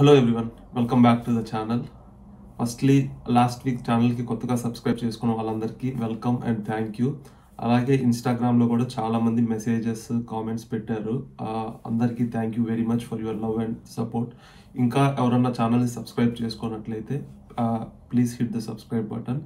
hello everyone welcome back to the channel firstly last week ఛానల్కి కొత్తగా subscribe చేసుకున్న వాళ్ళందరికీ వెల్కమ్ అండ్ థ్యాంక్ యూ అలాగే ఇన్స్టాగ్రామ్లో కూడా చాలామంది మెసేజెస్ కామెంట్స్ పెట్టారు ఆ, అందరికీ thank you very much for your love and support ఇంకా ఎవరన్నా ఛానల్ని సబ్స్క్రైబ్ చేసుకున్నట్లయితే please hit the subscribe button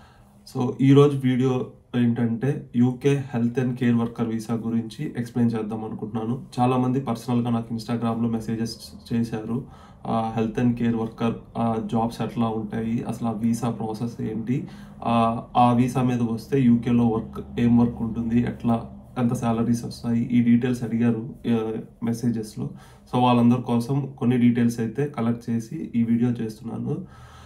so ఈరోజు వీడియో ఏంటంటే UK health and care worker visa గురించి ఎక్స్ప్లెయిన్ చేద్దాం అనుకుంటున్నాను చాలామంది పర్సనల్గా నాకు ఇన్స్టాగ్రామ్లో మెసేజెస్ చేశారు health and care worker jobs ఎట్లా ఉంటాయి అసలు ఆ వీసా ప్రాసెస్ ఏంటి ఆ, ఆ వీసా మీద వస్తే యూకేలో వర్క్ ఏం వర్క్ ఉంటుంది ఎట్లా ఎంత శాలరీస్ వస్తాయి ఈ డీటెయిల్స్ అడిగారు మెసేజెస్లో సో వాళ్ళందరి కోసం కొన్ని డీటెయిల్స్ అయితే కలెక్ట్ చేసి ఈ వీడియో చేస్తున్నాను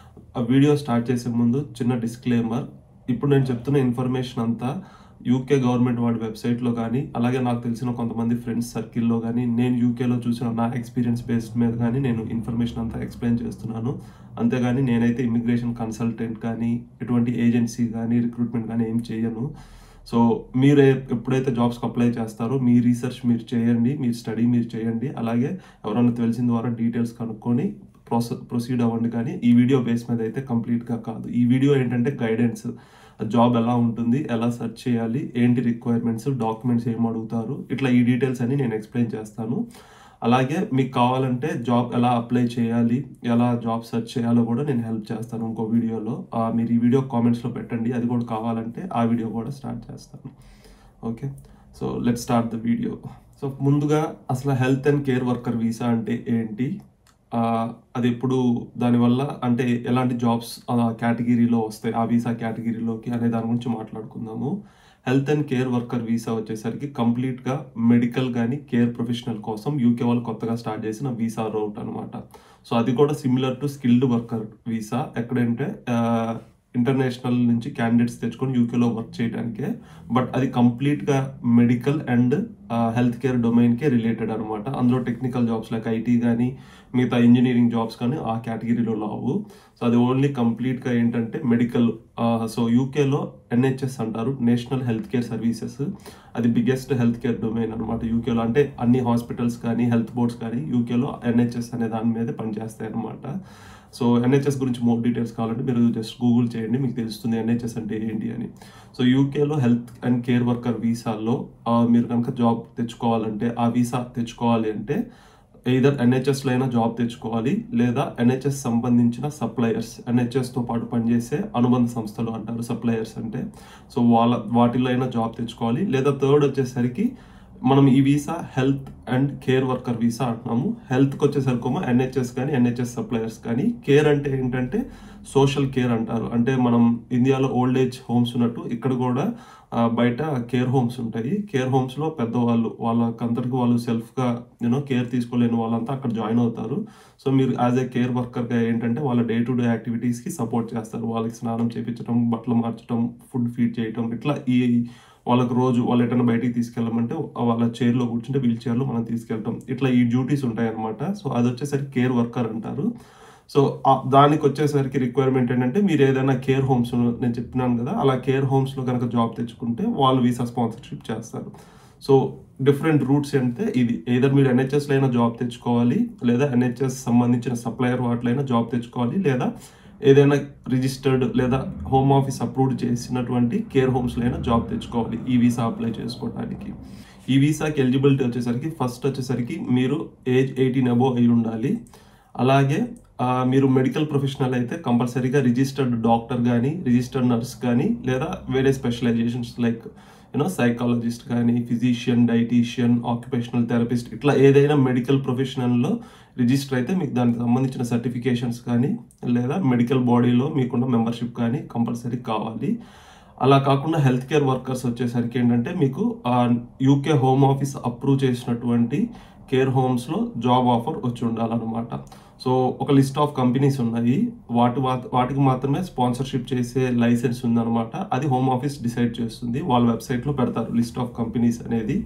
ఆ వీడియో స్టార్ట్ చేసే ముందు చిన్న డిస్క్లేమర్ ఇప్పుడు నేను చెప్తున్న ఇన్ఫర్మేషన్ అంతా యూకే గవర్నమెంట్ వాడి వెబ్సైట్లో కానీ అలాగే నాకు తెలిసిన కొంతమంది ఫ్రెండ్స్ సర్కిల్లో కానీ నేను యూకేలో చూసిన నా ఎక్స్పీరియన్స్ బేస్డ్ మీద కానీ నేను ఇన్ఫర్మేషన్ అంతా ఎక్స్ప్లెయిన్ చేస్తున్నాను అంతేగాని నేనైతే ఇమిగ్రేషన్ కన్సల్టెంట్ కానీ ఎటువంటి ఏజెన్సీ కానీ రిక్రూట్మెంట్ కానీ ఏం చేయను సో మీరు ఏ- ఎప్పుడైతే జాబ్స్కి అప్లై చేస్తారో మీ రీసెర్చ్ మీరు చేయండి మీ స్టడీ మీరు చేయండి అలాగే ఎవరైనా తెలిసిన ద్వారా డీటెయిల్స్ కనుక్కొని ప్రొస ప్రొసీడ్ అవ్వండి కానీ ఈ వీడియో బేస్ మీద అయితే కంప్లీట్గా కాదు ఈ వీడియో ఏంటంటే గైడెన్స్ జాబ్ ఎలా ఉంటుంది ఎలా సెర్చ్ చేయాలి ఏంటి రిక్వైర్మెంట్స్ డాక్యుమెంట్స్ ఏం అడుగుతారు ఇట్లా ఈ డీటెయిల్స్ అని నేను ఎక్స్ప్లెయిన్ చేస్తాను అలాగే మీకు కావాలంటే జాబ్ ఎలా అప్లై చేయాలి ఎలా జాబ్ సెర్చ్ చేయాలో కూడా నేను హెల్ప్ చేస్తాను ఇంకో వీడియోలో ఆ, మీరు ఈ వీడియో కామెంట్స్లో పెట్టండి అది కూడా కావాలంటే ఆ వీడియో కూడా స్టార్ట్ చేస్తాను okay so let start the video so ముందుగా అసలు health and care worker visa అంటే ఏంటి ఆ, అది ఎప్పుడు దానివల్ల అంటే ఎలాంటి జాబ్స్ కేటగిరీలో వస్తాయి ఆ వీసా కేటగిరీలోకి అనే దాని గురించి మాట్లాడుకుందాము health and care worker visa వచ్చేసరికి కంప్లీట్గా మెడికల్ కానీ కేర్ ప్రొఫెషనల్ కోసం యూకే వాళ్ళు కొత్తగా స్టార్ట్ చేసిన వీసా రౌట్ అనమాట సో అది కూడా similar to skilled worker visa ఎక్కడంటే ఇంటర్నేషనల్ నుంచి క్యాండిడేట్స్ తెచ్చుకొని యూకేలో వర్క్ చేయడానికే బట్ అది కంప్లీట్గా మెడికల్ అండ్ హెల్త్ కేర్ డొమైన్కే రిలేటెడ్ అనమాట అందులో టెక్నికల్ జాబ్స్ లైక్ ఐటీ కానీ మిగతా ఇంజనీరింగ్ జాబ్స్ కానీ ఆ కేటగిరీలో రావు సో అది ఓన్లీ కంప్లీట్గా ఏంటంటే మెడికల్ సో యూకేలో ఎన్హెచ్ఎస్ అంటారు నేషనల్ హెల్త్ కేర్ సర్వీసెస్ అది బిగ్గెస్ట్ హెల్త్ కేర్ డొమైన్ అనమాట యూకేలో అంటే అన్ని హాస్పిటల్స్ కానీ హెల్త్ బోర్డ్స్ కానీ యూకేలో ఎన్హెచ్ఎస్ అనే దాని మీద పనిచేస్తాయి అనమాట సో ఎన్హెచ్ఎస్ గురించి మోర్ డీటెయిల్స్ కావాలంటే మీరు జస్ట్ గూగుల్ చేయండి మీకు తెలుస్తుంది ఎన్హెచ్ఎస్ అంటే ఏంటి అని సో యూకేలో హెల్త్ అండ్ కేర్ వర్కర్ వీసాల్లో ఆ, మీరు కనుక జాబ్ తెచ్చుకోవాలంటే ఆ వీసా తెచ్చుకోవాలి అంటే ఎయిదర్ ఎన్హెచ్ఎస్లో అయినా జాబ్ తెచ్చుకోవాలి లేదా ఎన్హెచ్ఎస్ సంబంధించిన సప్లయర్స్ ఎన్హెచ్ఎస్తో పాటు పనిచేసే అనుబంధ సంస్థలు అంటారు సప్లయర్స్ అంటే సో వాళ్ళ వాటిలో అయినా జాబ్ తెచ్చుకోవాలి లేదా థర్డ్ వచ్చేసరికి మనం ఈ visa health and care worker visa అంటున్నాము హెల్త్కి వచ్చేసరికేమో ఎన్హెచ్ఎస్ కానీ ఎన్హెచ్ఎస్ సప్లయర్స్ కానీ కేర్ అంటే ఏంటంటే సోషల్ కేర్ అంటారు అంటే మనం ఇండియాలో ఓల్డ్ ఏజ్ హోమ్స్ ఉన్నట్టు ఇక్కడ కూడా ఆ, బయట కేర్ హోమ్స్ ఉంటాయి కేర్ హోమ్స్లో పెద్దవాళ్ళు వాళ్ళకందరికి వాళ్ళు సెల్ఫ్గా యూనో కేర్ తీసుకోలేని వాళ్ళంతా అక్కడ జాయిన్ అవుతారు సో మీరు యాజ్ ఏ కేర్ వర్కర్గా ఏంటంటే వాళ్ళ డే టు డే యాక్టివిటీస్కి సపోర్ట్ చేస్తారు వాళ్ళకి స్నానం చేయించడం బట్టలు మార్చడం ఫుడ్ ఫీడ్ చేయడం ఇట్లా ఈ వాళ్ళకి రోజు వాళ్ళు ఎటైనా బయటికి తీసుకెళ్ళమంటే వాళ్ళ చైర్లో కూర్చుంటే వీల్ చైర్లో మనం తీసుకెళ్తాం ఇట్లా ఈ డ్యూటీస్ ఉంటాయి అనమాట సో అది వచ్చేసరికి కేర్ వర్కర్ అంటారు సో ఆ- దానికి వచ్చేసరికి రిక్వైర్మెంట్ ఏంటంటే మీరు ఏదైనా కేర్ హోమ్స్ నేను చెప్పినాను కదా అలా కేర్ హోమ్స్లో కనుక జాబ్ తెచ్చుకుంటే వాళ్ళు వీసా స్పాన్సర్షిప్ చేస్తారు సో డిఫరెంట్ రూట్స్ అంటే ఇది ఏదర్ మీరు ఎన్హెచ్ఎస్లో అయినా జాబ్ తెచ్చుకోవాలి లేదా ఎన్హెచ్ఎస్ సంబంధించిన సప్లయర్ వాటిలో జాబ్ తెచ్చుకోవాలి లేదా ఏదైనా రిజిస్టర్డ్ లేదా హోమ్ ఆఫీస్ అప్రూవ్డ్ చేసినటువంటి కేర్ హోమ్స్లో అయినా జాబ్ తెచ్చుకోవాలి ఈ వీసా అప్లై చేసుకోవడానికి ఈ వీసాకి ఎలిజిబిలిటీ వచ్చేసరికి ఫస్ట్ వచ్చేసరికి మీరు ఏజ్ ఎయిటీన్ అబోవ్ అయి ఉండాలి అలాగే ఆ, మీరు మెడికల్ ప్రొఫెషనల్ అయితే కంపల్సరీగా రిజిస్టర్డ్ డాక్టర్ కానీ రిజిస్టర్డ్ నర్స్ కానీ లేదా వేరే స్పెషలైజేషన్స్ లైక్ యూనో సైకాలజిస్ట్ కానీ ఫిజిషియన్ డైటీషియన్ ఆక్యుపేషనల్ థెరపిస్ట్ ఇట్లా ఏదైనా మెడికల్ ప్రొఫెషనల్లో రిజిస్టర్ అయితే మీకు దానికి సంబంధించిన సర్టిఫికేషన్స్ కానీ లేదా మెడికల్ బాడీలో మీకున్న మెంబర్షిప్ కానీ కంపల్సరీ కావాలి అలా కాకుండా హెల్త్ కేర్ వర్కర్స్ వచ్చేసరికి ఏంటంటే మీకు యూకే హోమ్ ఆఫీస్ అప్రూవ్ చేసినటువంటి కేర్ హోమ్స్లో జాబ్ ఆఫర్ వచ్చి ఉండాలన్నమాట సో ఒక లిస్ట్ ఆఫ్ కంపెనీస్ ఉన్నాయి వాటి వా- వాటికి మాత్రమే స్పాన్సర్షిప్ చేసే లైసెన్స్ ఉందన్నమాట అది హోమ్ ఆఫీస్ డిసైడ్ చేస్తుంది వాళ్ళ వెబ్సైట్లో పెడతారు లిస్ట్ ఆఫ్ కంపెనీస్ అనేది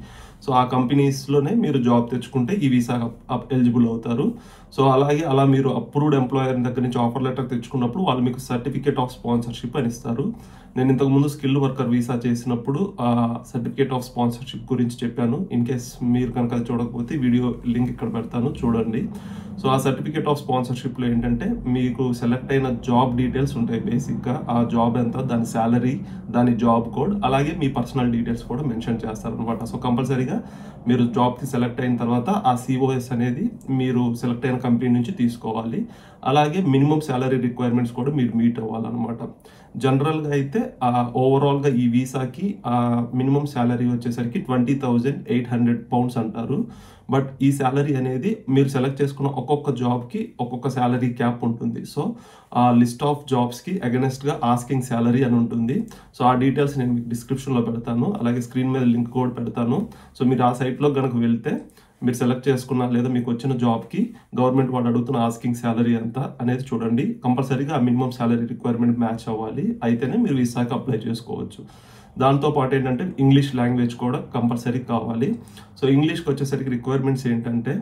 సో ఆ కంపెనీస్లోనే మీరు జాబ్ తెచ్చుకుంటే ఈ వీసా ఎలిజిబుల్ అవుతారు సో అలాగే అలా మీరు అప్రూవ్డ్ ఎంప్లాయర్ దగ్గర నుంచి ఆఫర్ లెటర్ తెచ్చుకున్నప్పుడు వాళ్ళు మీకు సర్టిఫికేట్ ఆఫ్ స్పాన్సర్షిప్ అని ఇస్తారు నేను ఇంతకుముందు స్కిల్ వర్కర్ వీసా చేసినప్పుడు ఆ సర్టిఫికేట్ ఆఫ్ స్పాన్సర్షిప్ గురించి చెప్పాను ఇన్ కేస్ మీరు కనుక అది చూడకపోతే వీడియో లింక్ ఇక్కడ పెడతాను చూడండి సో ఆ సర్టిఫికేట్ ఆఫ్ స్పాన్సర్షిప్లో ఏంటంటే మీకు సెలెక్ట్ అయిన జాబ్ డీటెయిల్స్ ఉంటాయి బేసిక్గా ఆ జాబ్ ఎంత దాని శాలరీ దాని జాబ్ కోడ్ అలాగే మీ పర్సనల్ డీటెయిల్స్ కూడా మెన్షన్ చేస్తారనమాట సో కంపల్సరీగా మీరు జాబ్కి సెలెక్ట్ అయిన తర్వాత ఆ సిఓఎస్ అనేది మీరు సెలెక్ట్ అయిన కంపెనీ నుంచి తీసుకోవాలి అలాగే మినిమం శాలరీ రిక్వైర్మెంట్స్ కూడా మీరు మీట్ అవ్వాలన్నమాట జనరల్గా అయితే ఓవరాల్గా ఈ వీసాకి మినిమం శాలరీ వచ్చేసరికి twenty thousand eight hundred pounds అంటారు బట్ ఈ శాలరీ అనేది మీరు సెలెక్ట్ చేసుకున్న ఒక్కొక్క జాబ్కి ఒక్కొక్క శాలరీ క్యాప్ ఉంటుంది సో ఆ లిస్ట్ ఆఫ్ జాబ్స్కి అగెనెస్ట్గా ఆస్కింగ్ శాలరీ అని ఉంటుంది సో ఆ డీటెయిల్స్ నేను మీకు డిస్క్రిప్షన్లో పెడతాను అలాగే స్క్రీన్ మీద లింక్ కూడా పెడతాను సో మీరు ఆ సైట్లో కనుక వెళ్తే మీరు సెలెక్ట్ చేసుకున్న లేదా మీకు వచ్చిన జాబ్కి గవర్నమెంట్ వాళ్ళు అడుగుతున్న ఆస్కింగ్ శాలరీ ఎంత అనేది చూడండి కంపల్సరీగా ఆ మినిమం శాలరీ రిక్వైర్మెంట్ మ్యాచ్ అవ్వాలి అయితేనే మీరు వీసాకి అప్లై చేసుకోవచ్చు దాంతో పాటు ఏంటంటే ఇంగ్లీష్ లాంగ్వేజ్ కూడా కంపల్సరీ కావాలి సో ఇంగ్లీష్కి వచ్చేసరికి రిక్వైర్మెంట్స్ ఏంటంటే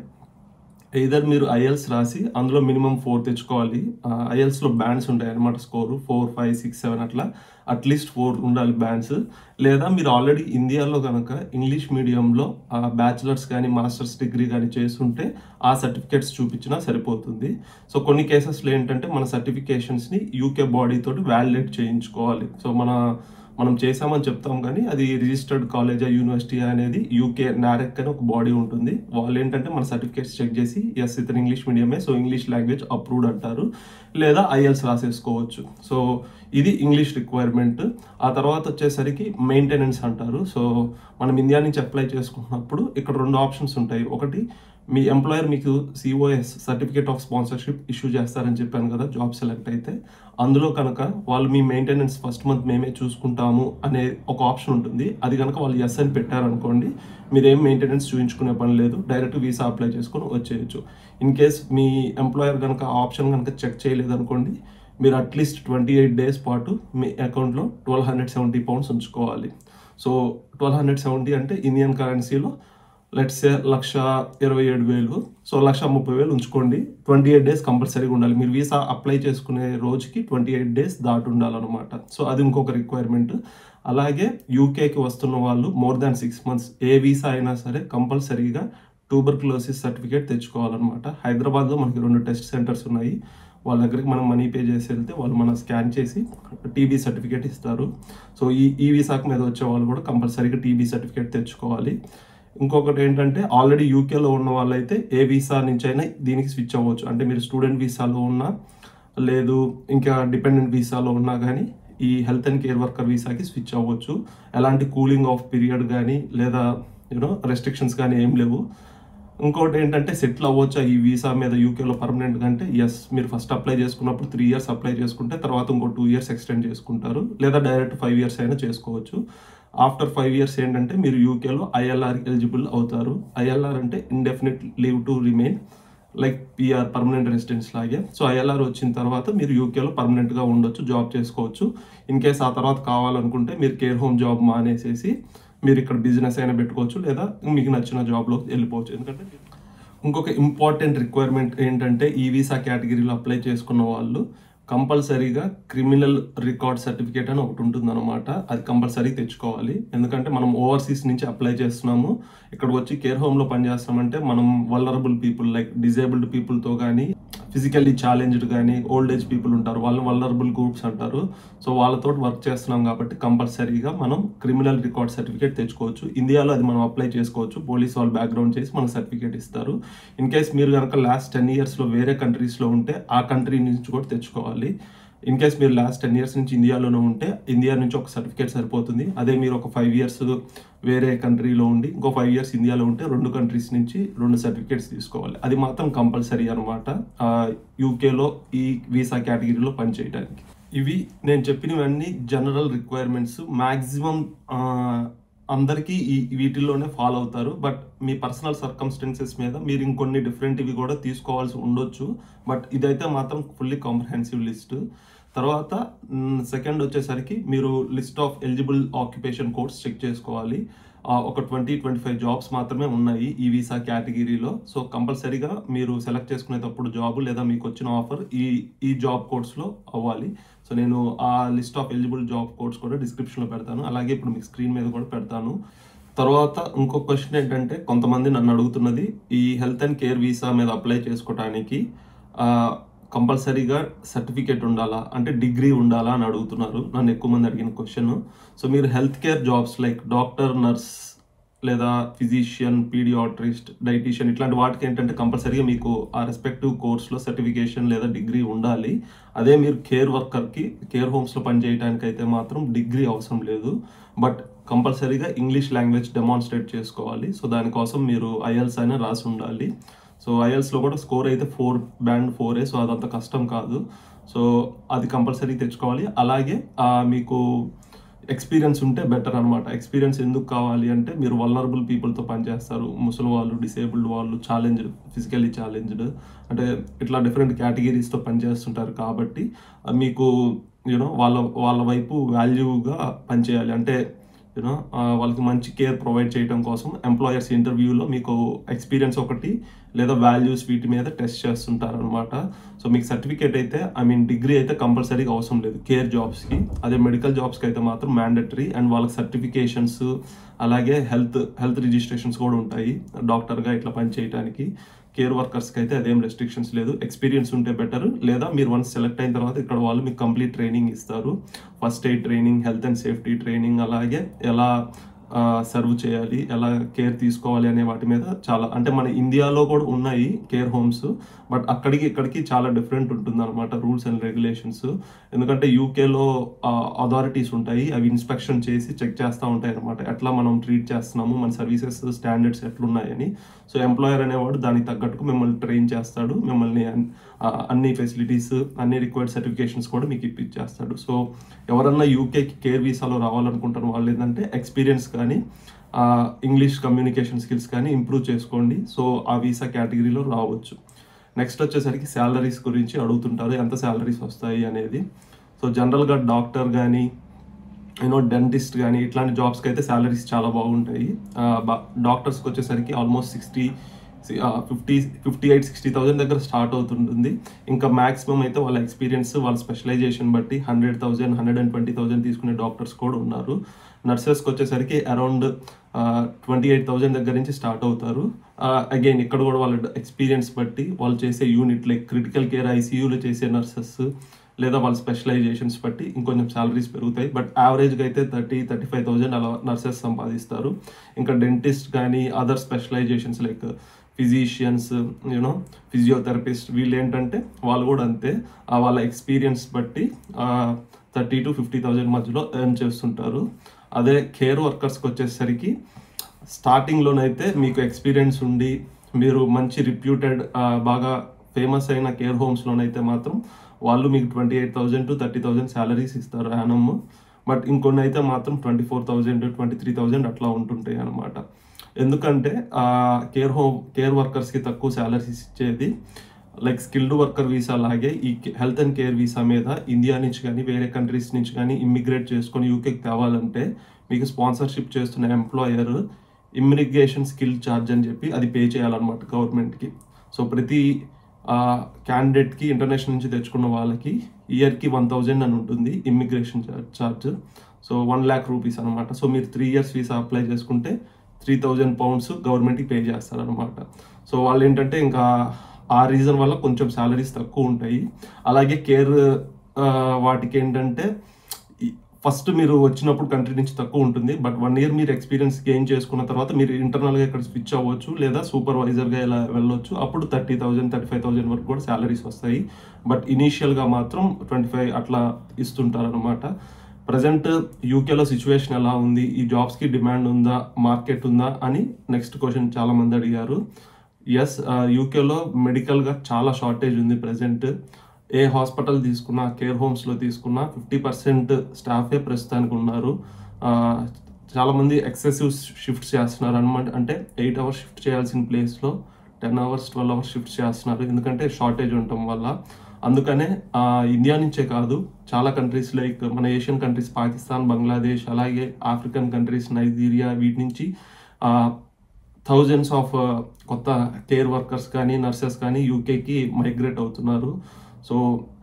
ఇదర్ మీరు ఐఎల్స్ రాసి అందులో మినిమం ఫోర్ తెచ్చుకోవాలి ఐఎల్స్లో బ్యాండ్స్ ఉంటాయి అనమాట score four five six seven అట్లా అట్లీస్ట్ ఫోర్ ఉండాలి బ్యాండ్స్ లేదా మీరు ఆల్రెడీ ఇండియాలో కనుక ఇంగ్లీష్ మీడియంలో బ్యాచిలర్స్ కానీ మాస్టర్స్ డిగ్రీ కానీ చేస్తుంటే ఆ సర్టిఫికేట్స్ చూపించినా సరిపోతుంది సో కొన్ని కేసెస్లో ఏంటంటే మన సర్టిఫికేషన్స్ని యూకే బాడీ తోటి వ్యాలిడేట్ చేయించుకోవాలి సో మన మనం చేసామని చెప్తాం కానీ అది రిజిస్టర్డ్ కాలేజా యూనివర్సిటీ అనేది యూకే నారెక్ అని ఒక బాడీ ఉంటుంది వాళ్ళు ఏంటంటే మన సర్టిఫికేట్స్ చెక్ చేసి ఎస్ ఇతను ఇంగ్లీష్ మీడియమే సో ఇంగ్లీష్ లాంగ్వేజ్ అప్రూవ్డ్ అంటారు లేదా ఐఎల్స్ రాసేసుకోవచ్చు సో ఇది ఇంగ్లీష్ రిక్వైర్మెంట్ ఆ తర్వాత వచ్చేసరికి మెయింటెనెన్స్ అంటారు సో మనం ఇండియా నుంచి అప్లై చేసుకున్నప్పుడు ఇక్కడ రెండు ఆప్షన్స్ ఉంటాయి ఒకటి మీ ఎంప్లాయర్ మీకు COS certificate of sponsorship issue చేస్తారని చెప్పాను కదా జాబ్ సెలెక్ట్ అయితే అందులో కనుక వాళ్ళు మీ మెయింటెనెన్స్ ఫస్ట్ మంత్ మేమే చూసుకుంటాము అనే ఒక ఆప్షన్ ఉంటుంది అది కనుక వాళ్ళు ఎస్ అని పెట్టారనుకోండి మీరు ఏం మెయింటెనెన్స్ చూపించుకునే పని లేదు డైరెక్ట్ వీసా అప్లై చేసుకొని వచ్చేయచ్చు ఇన్ కేస్ మీ ఎంప్లాయర్ కనుక ఆప్షన్ కనుక చెక్ చేయలేదు అనుకోండి మీరు అట్లీస్ట్ ట్వంటీ ఎయిట్ డేస్ పాటు మీ అకౌంట్లో ట్వెల్వ్ హండ్రెడ్ సెవెంటీ పౌండ్స్ ఉంచుకోవాలి సో ట్వెల్వ్ హండ్రెడ్ సెవెంటీ అంటే ఇండియన్ కరెన్సీలో లెట్స్ సే లక్ష ఇరవై ఏడు వేలు సో లక్ష ముప్పై వేలు ఉంచుకోండి ట్వంటీ ఎయిట్ డేస్ కంపల్సరీగా ఉండాలి మీరు వీసా అప్లై చేసుకునే రోజుకి ట్వంటీ ఎయిట్ డేస్ దాటి ఉండాలన్నమాట సో అది ఇంకొక రిక్వైర్మెంట్ అలాగే యూకేకి వస్తున్న వాళ్ళు మోర్ దాన్ సిక్స్ మంత్స్ ఏ వీసా అయినా సరే కంపల్సరీగా ట్యూబర్క్లోసిస్ సర్టిఫికేట్ తెచ్చుకోవాలన్నమాట హైదరాబాద్లో మనకి రెండు టెస్ట్ సెంటర్స్ ఉన్నాయి వాళ్ళ దగ్గరికి మనం మనీ పే చేసి వెళ్తే వాళ్ళు మనం స్కాన్ చేసి టీబీ సర్టిఫికేట్ ఇస్తారు సో ఈ ఈ వీసాకు మీద వచ్చే వాళ్ళు కూడా కంపల్సరీగా టీబీ సర్టిఫికేట్ తెచ్చుకోవాలి ఇంకొకటి ఏంటంటే ఆల్రెడీ యూకేలో ఉన్న వాళ్ళైతే ఏ వీసా నుంచి అయినా దీనికి స్విచ్ అవ్వచ్చు అంటే మీరు స్టూడెంట్ వీసాలో ఉన్నా లేదు ఇంకా డిపెండెంట్ వీసాలో ఉన్నా కానీ ఈ హెల్త్ అండ్ కేర్ వర్కర్ వీసాకి స్విచ్ అవ్వచ్చు ఎలాంటి కూలింగ్ ఆఫ్ పీరియడ్ కానీ లేదా యూనో రెస్ట్రిక్షన్స్ కానీ ఏం లేవు ఇంకోటి ఏంటంటే సెటిల్ అవ్వచ్చా ఈ వీసా మీద యూకేలో పర్మనెంట్ అంటే ఎస్ మీరు ఫస్ట్ అప్లై చేసుకున్నప్పుడు త్రీ ఇయర్స్ అప్లై చేసుకుంటే తర్వాత ఇంకో టూ ఇయర్స్ ఎక్స్టెండ్ చేసుకుంటారు లేదా డైరెక్ట్ ఫైవ్ ఇయర్స్ అయినా చేసుకోవచ్చు ఆఫ్టర్ ఫైవ్ ఇయర్స్ ఏంటంటే మీరు యూకేలో ఐఎల్ఆర్ ఎలిజిబుల్ అవుతారు ఐఎల్ఆర్ అంటే indefinite leave to remain like PR permanent residence లాగే సో ఐఎల్ఆర్ వచ్చిన తర్వాత మీరు యూకేలో పర్మనెంట్గా ఉండొచ్చు జాబ్ చేసుకోవచ్చు ఇన్ కేస్ ఆ తర్వాత కావాలనుకుంటే మీరు కేర్ హోమ్ జాబ్ మానేసేసి మీరు ఇక్కడ బిజినెస్ అయినా పెట్టుకోవచ్చు లేదా మీకు నచ్చిన జాబ్లో వెళ్ళిపోవచ్చు ఎందుకంటే ఇంకొక ఇంపార్టెంట్ రిక్వైర్మెంట్ ఏంటంటే ఈ వీసా కేటగిరీలో అప్లై చేసుకున్న వాళ్ళు కంపల్సరీగా క్రిమినల్ రికార్డ్ సర్టిఫికేట్ అని ఒకటి ఉంటుంది అనమాట అది కంపల్సరీ తెచ్చుకోవాలి ఎందుకంటే మనం ఓవర్సీస్ నుంచి అప్లై చేస్తున్నాము ఇక్కడికి వచ్చి కేర్ హోమ్లో పనిచేస్తామంటే మనం వల్నరబుల్ పీపుల్ లైక్ డిజేబుల్డ్ పీపుల్తో కానీ ఫిజికల్లీ ఛాలెంజ్డ్ కానీ ఓల్డ్ ఏజ్ పీపుల్ ఉంటారు వాళ్ళని వల్నరబుల్ గ్రూప్స్ అంటారు సో వాళ్ళతో వర్క్ చేస్తున్నాం కాబట్టి కంపల్సరీగా మనం క్రిమినల్ రికార్డ్ సర్టిఫికేట్ తెచ్చుకోవచ్చు ఇండియాలో అది మనం అప్లై చేసుకోవచ్చు పోలీస్ వాళ్ళు బ్యాక్గ్రౌండ్ చేసి మనకు సర్టిఫికేట్ ఇస్తారు ఇన్ కేస్ మీరు కనుక లాస్ట్ టెన్ ఇయర్స్లో వేరే కంట్రీస్లో ఉంటే ఆ కంట్రీ నుంచి కూడా తెచ్చుకోవాలి ఇన్ కేస్ మీరు లాస్ట్ టెన్ ఇయర్స్ నుంచి ఇండియాలోనే ఉంటే ఇండియా నుంచి ఒక సర్టిఫికేట్ సరిపోతుంది అదే మీరు ఒక ఫైవ్ ఇయర్స్ వేరే కంట్రీలో ఉండి ఇంకో ఫైవ్ ఇయర్స్ ఇండియాలో ఉంటే రెండు కంట్రీస్ నుంచి రెండు సర్టిఫికేట్స్ తీసుకోవాలి అది మాత్రం కంపల్సరీ అనమాట యూకేలో ఈ వీసా కేటగిరీలో పనిచేయడానికి ఇవి నేను చెప్పినవన్నీ జనరల్ రిక్వైర్మెంట్స్ మ్యాక్సిమం అందరికీ ఈ వీటిల్లోనే ఫాలో అవుతారు బట్ మీ పర్సనల్ సర్కమ్స్టెన్సెస్ మీద మీరు ఇంకొన్ని డిఫరెంట్ ఇవి కూడా తీసుకోవాల్సి ఉండొచ్చు బట్ ఇదైతే మాత్రం ఫుల్లీ కాంప్రహెన్సివ్ లిస్ట్ తర్వాత సెకండ్ వచ్చేసరికి మీరు list of eligible occupation codes check చేసుకోవాలి ఆ, ఒక ట్వంటీ ట్వంటీ ఫైవ్ జాబ్స్ మాత్రమే ఉన్నాయి ఈ వీసా కేటగిరీలో సో కంపల్సరీగా మీరు సెలెక్ట్ చేసుకునేటప్పుడు జాబ్ లేదా మీకు వచ్చిన ఆఫర్ ఈ ఈ జాబ్ కోర్స్లో అవ్వాలి సో నేను ఆ list of eligible job codes కూడా డిస్క్రిప్షన్లో పెడతాను అలాగే ఇప్పుడు మీకు స్క్రీన్ మీద కూడా పెడతాను తర్వాత ఇంకో క్వశ్చన్ ఏంటంటే కొంతమంది నన్ను అడుగుతున్నది ఈ హెల్త్ అండ్ కేర్ వీసా మీద అప్లై చేసుకోవడానికి కంపల్సరీగా సర్టిఫికేట్ ఉండాలా అంటే డిగ్రీ ఉండాలా అని అడుగుతున్నారు నన్ను ఎక్కువ మంది అడిగిన క్వశ్చన్ సో మీరు health care jobs like doctor nurse లేదా ఫిజిషియన్ పీడియాట్రిస్ట్ డైటీషియన్ ఇట్లాంటి వాటికి ఏంటంటే కంపల్సరీగా మీకు ఆ రెస్పెక్టివ్ కోర్స్లో సర్టిఫికేషన్ లేదా డిగ్రీ ఉండాలి అదే మీరు కేర్ వర్కర్కి కేర్ హోమ్స్లో పనిచేయడానికి అయితే మాత్రం డిగ్రీ అవసరం లేదు బట్ కంపల్సరీగా ఇంగ్లీష్ లాంగ్వేజ్ డెమాన్స్ట్రేట్ చేసుకోవాలి సో దానికోసం మీరు ఐఎల్స్ అయినా రాసి ఉండాలి సో ఐఎల్స్లో కూడా స్కోర్ అయితే ఫోర్ బ్యాండ్ ఫోరే సో అదంత కష్టం కాదు సో అది కంపల్సరీ తెచ్చుకోవాలి అలాగే ఆ, మీకు ఎక్స్పీరియన్స్ ఉంటే బెటర్ అనమాట ఎక్స్పీరియన్స్ ఎందుకు కావాలి అంటే మీరు వల్నరబుల్ పీపుల్తో పనిచేస్తారు ముసలి వాళ్ళు డిసేబుల్డ్ వాళ్ళు ఛాలెంజ్ ఫిజికల్లీ ఛాలెంజ్డ్ అంటే ఇట్లా డిఫరెంట్ కేటగిరీస్తో పనిచేస్తుంటారు కాబట్టి ఆ, మీకు యూనో వాళ్ళ వాళ్ళ వైపు వాల్యూగా పనిచేయాలి అంటే యూనో వాళ్ళకి మంచి కేర్ ప్రొవైడ్ చేయడం కోసం ఎంప్లాయర్స్ ఇంటర్వ్యూలో మీకు ఎక్స్పీరియన్స్ ఒకటి లేదా వాల్యూస్ వీటి మీద టెస్ట్ చేస్తుంటారు అనమాట సో మీకు సర్టిఫికేట్ అయితే ఐ మీన్ డిగ్రీ అయితే కంపల్సరీగా అవసరం లేదు కేర్ జాబ్స్కి అదే మెడికల్ జాబ్స్కి అయితే మాత్రం మ్యాండటరీ అండ్ వాళ్ళకి సర్టిఫికేషన్స్ అలాగే హెల్త్ హెల్త్ రిజిస్ట్రేషన్స్ కూడా ఉంటాయి డాక్టర్గా ఇట్లా పని చేయడానికి కేర్ వర్కర్స్కి అయితే అదేం రెస్ట్రిక్షన్స్ లేదు ఎక్స్పీరియన్స్ ఉంటే బెటర్ లేదా మీరు వన్స్ సెలెక్ట్ అయిన తర్వాత ఇక్కడ వాళ్ళు మీకు కంప్లీట్ ట్రైనింగ్ ఇస్తారు first aid training health and safety training అలాగే ఎలా సర్వ్ చేయాలి ఎలా కేర్ తీసుకోవాలి అనే వాటి మీద చాలా అంటే మన ఇండియాలో కూడా ఉన్నాయి కేర్ హోమ్స్ బట్ అక్కడికి ఇక్కడికి చాలా డిఫరెంట్ ఉంటుంది అనమాట రూల్స్ అండ్ రెగ్యులేషన్స్ ఎందుకంటే యూకేలో అథారిటీస్ ఉంటాయి అవి ఇన్స్పెక్షన్ చేసి చెక్ చేస్తూ ఉంటాయి అనమాట ఎట్లా మనం ట్రీట్ చేస్తున్నాము మన సర్వీసెస్ స్టాండర్డ్స్ ఎట్లున్నాయని సో ఎంప్లాయర్ అనేవాడు దానికి తగ్గట్టుకు మిమ్మల్ని ట్రైన్ చేస్తాడు మిమ్మల్ని అన్- ఆ, అన్ని ఫెసిలిటీస్ అన్ని రిక్వైర్డ్ సర్టిఫికేషన్స్ కూడా మీకు ఇప్పించేస్తాడు సో ఎవరన్నా యూకేకి కేర్ వీసాలో రావాలనుకుంటున్న వాళ్ళు ఏంటంటే ఎక్స్పీరియన్స్ కానీ ఇంగ్లీష్ కమ్యూనికేషన్ స్కిల్స్ కానీ ఇంప్రూవ్ చేసుకోండి సో ఆ వీసా కేటగిరీలో రావచ్చు నెక్స్ట్ వచ్చేసరికి శాలరీస్ గురించి అడుగుతుంటారు ఎంత శాలరీస్ వస్తాయి అనేది సో జనరల్గా డాక్టర్ కానీ యూనో డెంటిస్ట్ కానీ ఇట్లాంటి జాబ్స్కి అయితే శాలరీస్ చాలా బాగుంటాయి డాక్టర్స్కి వచ్చేసరికి almost sixty fifty fifty eight sixty thousand దగ్గర స్టార్ట్ అవుతుంటుంది ఇంకా మాక్సిమం అయితే వాళ్ళ ఎక్స్పీరియన్స్ వాళ్ళ స్పెషలైజేషన్ బట్టి hundred thousand hundred and twenty thousand తీసుకునే డాక్టర్స్ కూడా ఉన్నారు నర్సెస్కి వచ్చేసరికి అరౌండ్ ట్వంటీ ఎయిట్ థౌసండ్ దగ్గర నుంచి స్టార్ట్ అవుతారు అగైన్ ఇక్కడ కూడా వాళ్ళ ఎక్స్పీరియన్స్ బట్టి వాళ్ళు చేసే యూనిట్ లైక్ క్రిటికల్ కేర్ ఐసీయూలో చేసే నర్సెస్ లేదా వాళ్ళ స్పెషలైజేషన్స్ బట్టి ఇంకొంచెం సాలరీస్ పెరుగుతాయి బట్ యావరేజ్గా అయితే థర్టీ థర్టీ ఫైవ్ థౌజండ్ అలా నర్సెస్ సంపాదిస్తారు ఇంకా డెంటిస్ట్ కానీ other specialisations like physicians you know physiotherapist వీళ్ళు ఏంటంటే వాళ్ళు కూడా అంతే ఆ వాళ్ళ ఎక్స్పీరియన్స్ బట్టి థర్టీ టు ఫిఫ్టీ థౌజండ్ మధ్యలో ఎర్న్ చేస్తుంటారు అదే కేర్ వర్కర్స్కి వచ్చేసరికి స్టార్టింగ్లోనైతే మీకు ఎక్స్పీరియన్స్ ఉండి మీరు మంచి రిప్యూటెడ్ బాగా ఫేమస్ అయిన కేర్ హోమ్స్లోనైతే మాత్రం వాళ్ళు మీకు twenty eight thousand to thirty thousand salaries ఇస్తారు యానమ్ బట్ ఇంకొన్ని అయితే మాత్రం twenty four thousand twenty three thousand అట్లా ఉంటుంటాయి అనమాట ఎందుకంటే కేర్ హోమ్ కేర్ వర్కర్స్కి తక్కువ శాలరీస్ ఇచ్చేది లైక్ స్కిల్డ్ వర్కర్ వీసా లాగే ఈ హెల్త్ అండ్ కేర్ వీసా మీద ఇండియా నుంచి కానీ వేరే కంట్రీస్ నుంచి కానీ ఇమ్మిగ్రేట్ చేసుకొని యూకేకి తేవాలంటే మీకు స్పాన్సర్షిప్ చేస్తున్న ఎంప్లాయర్ ఇమ్మిగ్రేషన్ స్కిల్ ఛార్జ్ అని చెప్పి అది పే చేయాలన్నమాట గవర్నమెంట్కి సో ప్రతి క్యాండిడేట్కి ఇంటర్నేషనల్ నుంచి తెచ్చుకున్న వాళ్ళకి ఇయర్కి వన్ థౌజండ్ అని ఉంటుంది immigration charge so one lakh rupees అనమాట సో మీరు త్రీ ఇయర్స్ వీసా అప్లై చేసుకుంటే త్రీ థౌజండ్ పౌండ్స్ గవర్నమెంట్కి పే చేస్తారనమాట సో వాళ్ళు ఏంటంటే ఇంకా ఆ రీజన్ వల్ల కొంచెం శాలరీస్ తక్కువ ఉంటాయి అలాగే కేర్ వాటికి ఏంటంటే ఫస్ట్ మీరు వచ్చినప్పుడు కంట్రీ నుంచి తక్కువ ఉంటుంది బట్ వన్ ఇయర్ మీరు ఎక్స్పీరియన్స్ గెయిన్ చేసుకున్న తర్వాత మీరు ఇంటర్నల్గా ఇక్కడ స్విచ్ అవ్వచ్చు లేదా సూపర్వైజర్గా ఇలా వెళ్ళొచ్చు అప్పుడు thirty thousand thirty five thousand వరకు కూడా శాలరీస్ వస్తాయి బట్ ఇనీషియల్గా మాత్రం ట్వంటీ ఫైవ్ అట్లా ఇస్తుంటారనమాట ప్రజెంట్ యూకేలో సిచ్యువేషన్ ఎలా ఉంది ఈ జాబ్స్కి డిమాండ్ ఉందా మార్కెట్ ఉందా అని నెక్స్ట్ క్వశ్చన్ చాలా మంది అడిగారు ఎస్ యూకేలో మెడికల్గా చాలా షార్టేజ్ ఉంది ప్రజెంట్ ఏ హాస్పిటల్ తీసుకున్నా కేర్ హోమ్స్లో తీసుకున్నా ఫిఫ్టీ పర్సెంట్ స్టాఫే ప్రస్తుతానికి ఉన్నారు ఆ, చాలామంది ఎక్సెసివ్ షిఫ్ట్స్ చేస్తున్నారు అనమాట అంటే ఎయిట్ అవర్స్ షిఫ్ట్ చేయాల్సిన ప్లేస్లో ten hours twelve hours shift చేస్తున్నారు ఎందుకంటే షార్టేజ్ ఉండటం వల్ల అందుకనే ఆ, ఇండియా నుంచే కాదు చాలా కంట్రీస్ లైక్ మన ఏషియన్ కంట్రీస్ పాకిస్తాన్ బంగ్లాదేశ్ అలాగే ఆఫ్రికన్ కంట్రీస్ నైజీరియా వీటి నుంచి థౌజండ్స్ ఆఫ్ కొత్త కేర్ వర్కర్స్ కానీ నర్సెస్ కానీ యూకేకి మైగ్రేట్ అవుతున్నారు సో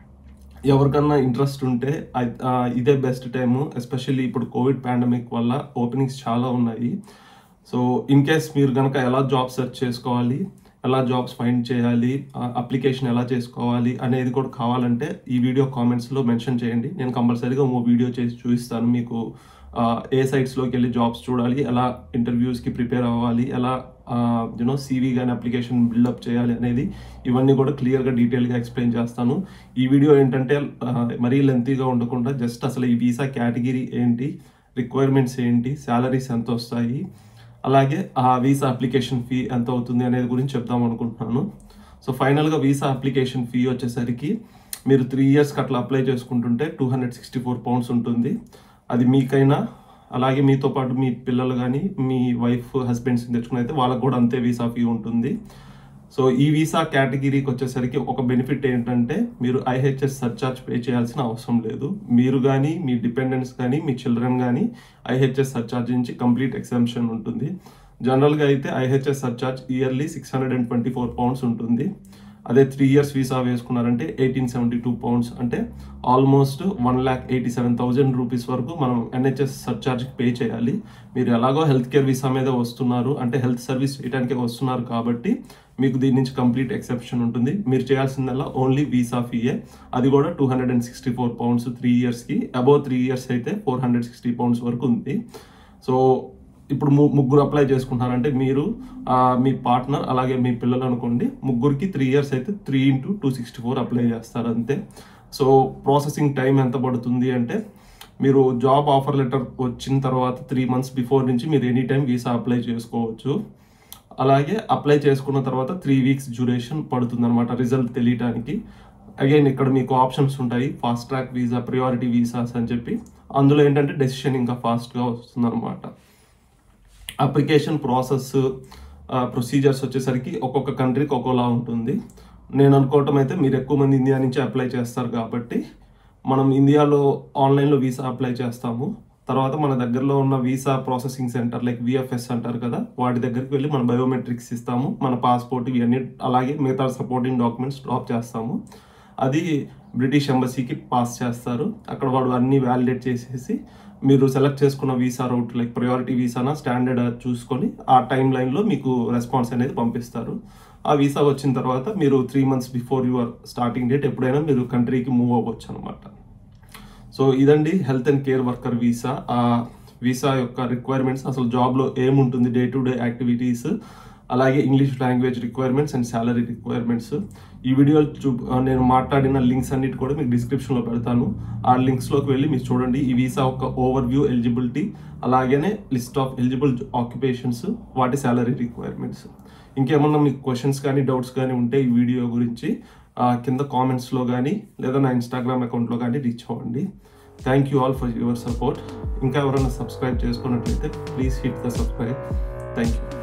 ఎవరికన్నా ఇంట్రెస్ట్ ఉంటే ఐ- ఆ, ఇదే బెస్ట్ టైము ఎస్పెషల్లీ ఇప్పుడు కోవిడ్ పాండమిక్ వల్ల ఓపెనింగ్స్ చాలా ఉన్నాయి సో ఇన్ కేస్ మీరు కనుక ఎలా జాబ్ సెర్చ్ చేసుకోవాలి ఎలా జాబ్స్ ఫైండ్ చేయాలి అప్లికేషన్ ఎలా చేసుకోవాలి అనేది కూడా కావాలంటే ఈ వీడియో కామెంట్స్లో మెన్షన్ చేయండి నేను కంపల్సరీగా ఓ వీడియో చేసి చూపిస్తాను మీకు ఆ, ఏ సైట్స్లోకి వెళ్ళి జాబ్స్ చూడాలి ఎలా ఇంటర్వ్యూస్కి ప్రిపేర్ అవ్వాలి ఎలా యూనో సీవీ కానీ అప్లికేషన్ బిల్డప్ చేయాలి అనేది ఇవన్నీ కూడా క్లియర్గా డీటెయిల్గా ఎక్స్ప్లెయిన్ చేస్తాను ఈ వీడియో ఏంటంటే ఆ, మరీ లెంతీగా ఉండకుండా జస్ట్ అసలు ఈ వీసా కేటగిరీ ఏంటి రిక్వైర్మెంట్స్ ఏంటి శాలరీస్ ఎంత వస్తాయి అలాగే ఆ వీసా అప్లికేషన్ ఫీ ఎంత అవుతుంది అనేది గురించి చెప్దాం అనుకుంటున్నాను సో ఫైనల్గా వీసా అప్లికేషన్ ఫీ వచ్చేసరికి మీరు త్రీ ఇయర్స్కి అట్లా అప్లై చేసుకుంటుంటే two hundred sixty four pounds ఉంటుంది అది మీకైనా అలాగే మీతో పాటు మీ పిల్లలు కానీ మీ వైఫ్ హస్బెండ్స్ తెచ్చుకుని అయితే వాళ్ళకు కూడా అంతే వీసా ఫీ ఉంటుంది సో ఈ వీసా కేటగిరీకి వచ్చేసరికి ఒక బెనిఫిట్ ఏంటంటే మీరు ఐహెచ్ఎస్ సర్చార్జ్ పే చేయాల్సిన అవసరం లేదు మీరు కానీ మీ డిపెండెంట్స్ కానీ మీ చిల్డ్రన్ కానీ ఐహెచ్ఎస్ సర్చార్జ్ నుంచి కంప్లీట్ ఎగ్జామ్షన్ ఉంటుంది జనరల్గా అయితే IHS surcharge yearly six hundred and twenty four pounds ఉంటుంది అదే త్రీ ఇయర్స్ వీసా వేసుకున్నారంటే ఎయిటీన్ సెవెంటీ టూ పౌండ్స్ అంటే almost one lakh eighty seven thousand rupees వరకు మనం ఎన్హెచ్ఎస్ సర్చార్జ్కి పే చేయాలి మీరు ఎలాగో హెల్త్ కేర్ వీసా మీద వస్తున్నారు అంటే హెల్త్ సర్వీస్ చేయడానికి వస్తున్నారు కాబట్టి మీకు దీని నుంచి కంప్లీట్ ఎక్సెప్షన్ ఉంటుంది మీరు చేయాల్సిందల్లా ఓన్లీ వీసా ఫీయే అది కూడా two hundred and sixty four pounds three ఇయర్స్కి అబౌవ్ త్రీ ఇయర్స్ అయితే ఫోర్ హండ్రెడ్ సిక్స్టీ పౌండ్స్ వరకు ఉంది సో ఇప్పుడు ము- ముగ్గురు అప్లై చేసుకుంటున్నారంటే మీరు ఆ, మీ పార్ట్నర్ అలాగే మీ పిల్లలు అనుకోండి ముగ్గురికి త్రీ ఇయర్స్ అయితే three into two sixty four apply చేస్తారు అంతే సో ప్రాసెసింగ్ టైం ఎంత పడుతుంది అంటే మీరు జాబ్ ఆఫర్ లెటర్ వచ్చిన తర్వాత త్రీ మంత్స్ బిఫోర్ నుంచి మీరు ఎనీ టైం వీసా అప్లై చేసుకోవచ్చు అలాగే అప్లై చేసుకున్న తర్వాత త్రీ వీక్స్ డ్యూరేషన్ పడుతుంది అనమాట రిజల్ట్ తెలియటానికి అగైన్ ఇక్కడ మీకు ఆప్షన్స్ ఉంటాయి fast track visa priority visas అని చెప్పి అందులో ఏంటంటే డెసిషన్ ఇంకా ఫాస్ట్గా వస్తుంది అనమాట అప్లికేషన్ ప్రాసెస్ ప్రొసీజర్స్ వచ్చేసరికి ఒక్కొక్క కంట్రీకి ఒక్కోలా ఉంటుంది నేను అనుకోవటం అయితే మీరు ఎక్కువ మంది ఇండియా నుంచి అప్లై చేస్తారు కాబట్టి మనం ఇండియాలో ఆన్లైన్లో వీసా అప్లై చేస్తాము తర్వాత మన దగ్గరలో ఉన్న visa processing centre like VFS అంటారు కదా వాటి దగ్గరికి వెళ్ళి మన బయోమెట్రిక్స్ ఇస్తాము మన పాస్పోర్ట్ ఇవన్నీ అలాగే మిగతా సపోర్టింగ్ డాక్యుమెంట్స్ డ్రాప్ చేస్తాము అది బ్రిటిష్ ఎంబసీకి పాస్ చేస్తారు అక్కడ వాడు అన్ని వ్యాలిడేట్ చేసేసి మీరు సెలెక్ట్ చేసుకున్న వీసా రూట్ లైక్ ప్రయారిటీ వీసానా స్టాండర్డ్ చూసుకొని ఆ టైం లైన్లో మీకు రెస్పాన్స్ అనేది పంపిస్తారు ఆ వీసా వచ్చిన తర్వాత మీరు three months before your starting date ఎప్పుడైనా మీరు కంట్రీకి మూవ్ అవ్వచ్చు అనమాట సో ఇదండి health and care worker visa ఆ వీసా యొక్క రిక్వైర్మెంట్స్ అసలు జాబ్లో ఏముంటుంది డే టు డే యాక్టివిటీస్ అలాగే English language requirements and salary requirements ఈ వీడియో చూ నేను మాట్లాడిన లింక్స్ అన్నిటి కూడా మీకు డిస్క్రిప్షన్లో పెడతాను ఆ లింక్స్లోకి వెళ్ళి మీరు చూడండి ఈ వీసా యొక్క ఓవర్ వ్యూ ఎలిజిబిలిటీ అలాగనే లిస్ట్ ఆఫ్ ఎలిజిబుల్ ఆక్యుపేషన్స్ వాటి శాలరీ రిక్వైర్మెంట్స్ ఇంకేమన్నా మీకు క్వశ్చన్స్ కానీ డౌట్స్ కానీ ఉంటే ఈ వీడియో గురించి ఆ, కింద కామెంట్స్లో కానీ లేదా నా ఇన్స్టాగ్రామ్ అకౌంట్లో కానీ రీచ్ అవ్వండి thank you all for your support ఇంకా ఎవరైనా సబ్స్క్రైబ్ చేసుకున్నట్లయితే please hit the subscribe thank you